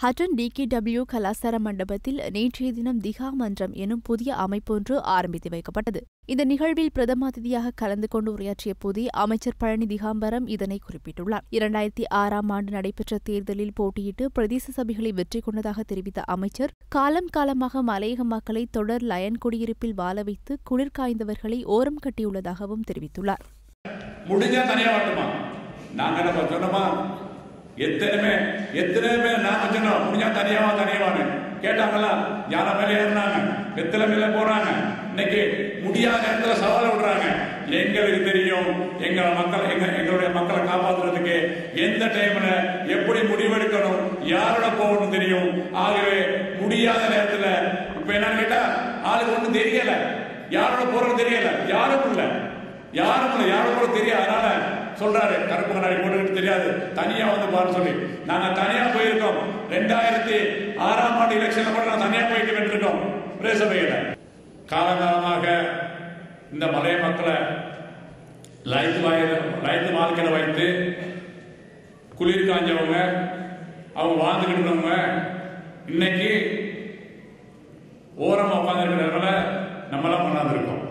ஹட்டன் டிகேடபிள்யூ கலாசார மண்டபத்தில் நேற்றைய தினம் திகா மன்றம் எனும் புதிய அமைப்பொன்று ஆரம்பித்து வைக்கப்பட்டது இந்த நிகழ்வில் பிரதம அதிதியாக கலந்து கொண்டு உரையாற்றிய போதே அமைச்சர் பழனி திகாம்பரம் இதனை குறிப்பிட்டுள்ளார் இரண்டாயிரத்தி ஆறாம் ஆண்டு நடைபெற்ற தேர்தலில் போட்டியிட்டு பிரதேச சபைகளை வெற்றி கொண்டதாக தெரிவித்த அமைச்சர் காலம் காலமாக மலையக மக்களை தொடர் லயன் குடியிருப்பில் வாழ வைத்து குளிர் காய்ந்தவர்களை ஓரம் கட்டியுள்ளதாகவும் தெரிவித்துள்ளார் முடிஞ்சா தனியா வரட்டுமா நாங்க என்ன சொன்னோமா எத்தனை பேர் எத்தனை பேர் நாம சொன்னோம் முடிஞ்சா தனியாவா தனியாவான்னு கேட்டாங்களா யார மேல ஏறினாங்க எத்தனை மேல போறாங்க இன்னைக்கு முடியாத நேரத்துல சவால் விடுறாங்க எங்களுக்கு தெரியும் எங்க மக்கள் எங்க எங்களுடைய மக்களை காப்பாத்துறதுக்கு எந்த டைம்ல எப்படி முடிவெடுக்கணும் யாரோட போகணும் தெரியும் ஆகவே முடியாத நேரத்துல இப்ப என்னன்னு கேட்டா ஆளுக்கு ஒண்ணும் தெரியல யாரோட போறது தெரியல யாரும் இல்ல யாரும் இல்லை யாரும் கூட தெரியாது அதனால சொல்றாரு கருப்பு கண்ணாடி போட்டுக்கிட்டு தெரியாது தனியா வந்து பாரு சொல்லி நாங்க தனியா போயிருக்கோம் ரெண்டாயிரத்தி ஆறாம் ஆண்டு எலெக்ஷன்ல கூட நாங்க தனியா போயிட்டு வென்றிருக்கோம் பிரேசபையில காலகாலமாக இந்த மலைய மக்களை லைத்து வாயில லைத்து வாழ்க்கையில வைத்து குளிர் காஞ்சவங்க அவங்க வாழ்ந்துகிட்டு இருந்தவங்க இன்னைக்கு ஓரமா உட்காந்துருக்கிறவங்கள நம்மளாம் கொண்டாந்துருக்கோம்